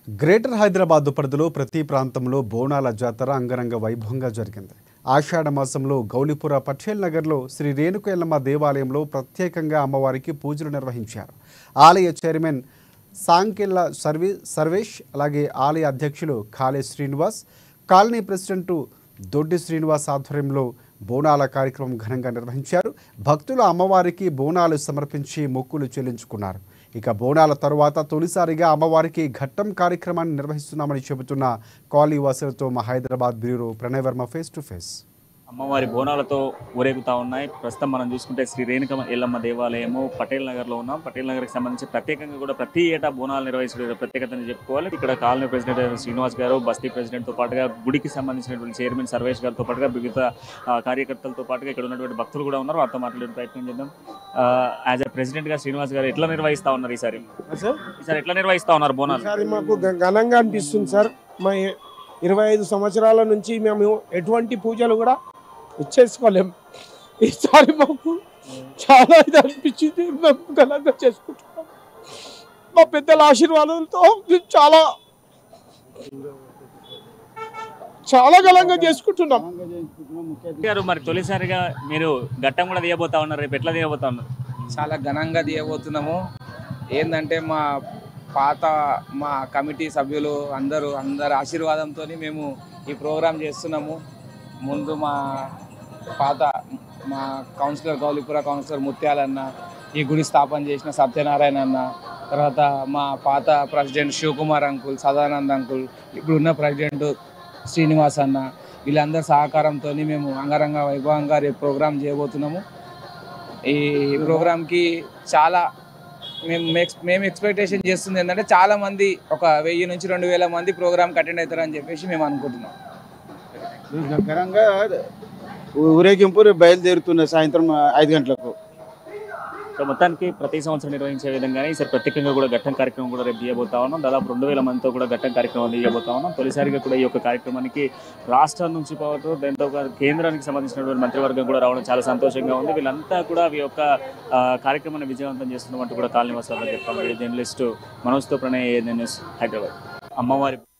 greater Hyderabad పరిధిలో ప్రతి ప్రాంతంలో బోనాల జాతర అంగరంగ వైభవంగా జరిగింది ఆషాఢ మాసంలో గౌలిపుర పటేల్ నగర్లో శ్రీ రేణుక ఎల్లమ్మ దేవాలయంలో ప్రత్యేకంగా అమ్మవారికి పూజలు నిర్వహించారు ఆలయ చైర్మన్ సాంకెళ్ళ సర్వీ సర్వేష్ అలాగే ఆలయ అధ్యక్షులు కాళే శ్రీనివాస్ కాలనీ ప్రెసిడెంట్ దొడ్డి శ్రీనివాస్ ఆధ్వర్యంలో బోనాల కార్యక్రమం ఘనంగా నిర్వహించారు భక్తులు అమ్మవారికి బోనాలు సమర్పించి మొక్కులు చెల్లించుకున్నారు ఇక బోనాల తరువాత తొలిసారిగా అమ్మవారికి ఘట్టం కార్యక్రమాన్ని నిర్వహిస్తున్నామని చెబుతున్న కాలనీ వాసులతో మా Hyderabad bureau Pranay Varma face to face అమ్మవారి బోనాలతో ఊరేగుతా ఉన్నాయి ప్రస్తుతం మనం చూసుకుంటే శ్రీ రేణుక ఎల్లమ్మ దేవాలయము పటేల్ నగర్ లో ఉన్నాం పటేల్ నగర్ కి సంబంధించి ప్రత్యేకంగా కూడా ప్రతి ఏటా బోనాలు నిర్వహించే ప్రత్యేకతని చెప్పుకోవాలి ఇక్కడ కాలనీ ప్రెసిడెంట్ శ్రీనివాస్ గారు బస్తీ ప్రెసిడెంట్ తో పాటుగా గుడికి సంబంధించినటువంటి చైర్మన్ సర్వేష్ గారితో పాటుగా వివిధ ఆ, కార్యకర్తలతో పాటుగా ఇక్కడ ఉన్నటువంటి భక్తులు కూడా ఉన్నారు వారితో మాట్లాడే ప్రయత్నం చేద్దాం యాజ్ ఎ ప్రెసిడెంట్ గా శ్రీనివాస్ గారు ఎట్లా నిర్వహిస్తా ఉన్నారు ఈసారి సార్ ఈసారి ఎట్లా నిర్వహిస్తా ఉన్నారు బోనాలు ఈసారి మాకు గ- ఘనంగా అనిపిస్తుంది సార్ మా ఇ- ఇరవై ఐదు సంవత్సరాల నుంచి మేము ఎటువంటి పూజలు కూడా ఇచ్చేసుకోలేం ఈసారి మాకు చాలా ఇది అనిపించింది మేము ఘనంగా చేసుకుంటున్నాం మా పెద్దల ఆశీర్వాదంతో మేము చాలా చాలా ఘనంగా చేసుకుంటున్నాం గారు మరి తొలిసారిగా మీరు ఘట్టం కూడా తీయబోతా ఉన్నారు రేపు ఎట్లా తీయబోతా ఉన్నారు చాలా ఘనంగా తీయబోతున్నాము ఏంటంటే మా పాత మా కమిటీ సభ్యులు అందరూ అందరి ఆశీర్వాదంతో మేము ఈ ప్రోగ్రాం చేస్తున్నాము ముందు మా పాత మా కౌన్సిలర్ గౌలిపుర కౌన్సిలర్ ముత్యాలన్న ఈ గుడి స్థాపన చేసిన సత్యనారాయణ అన్న తర్వాత మా పాత president Shivakumar uncle Sadanand uncle ఇప్పుడున్న ప్రెసిడెంట్ శ్రీనివాస్ అన్న వీళ్ళందరి సహకారంతో మేము అంగరంగ వైభవంగా రేపు ప్రోగ్రాం చేయబోతున్నాము ఈ ప్రోగ్రామ్కి చాలా మేము ఎక్స్- మేము ఎక్స్పెక్టేషన్ చేస్తుంది ఏంటంటే చాలా మంది ఒక వెయ్యి నుంచి రెండు వేల మంది ప్రోగ్రామ్కి అటెండ్ అవుతారని చెప్పేసి మేము అనుకుంటున్నాం ఘనంగా ఊరేగింపు రేపు బయలుదేరుతున్న సాయంత్రం ఐదు గంటలకు సో మొత్తానికి ప్రతి సంవత్సరం నిర్వహించే విధంగానే ఈసారి ప్రత్యేకంగా కూడా ఘట్టం కార్యక్రమం కూడా రేపు తీయబోతా ఉన్నాం దాదాపు రెండు వేల మందితో కూడా ఘట్టం కార్యక్రమం తీయబోతా ఉన్నాం తొలిసారిగా కూడా ఈ యొక్క కార్యక్రమానికి రాష్ట్రం నుంచి పాటు దాంతో పాటు కేంద్రానికి సంబంధించినటువంటి మంత్రివర్గం కూడా రావడం చాలా సంతోషంగా ఉంది వీళ్ళంతా కూడా ఈ యొక్క ఆ, కార్యక్రమాన్ని విజయవంతం చేస్తున్నట్టు కూడా కాలనీ వాసాలు చెప్తాను జర్నలిస్టు మనోజ్తో ప్రణయ్ న్యూస్ హైదరాబాద్ అమ్మవారి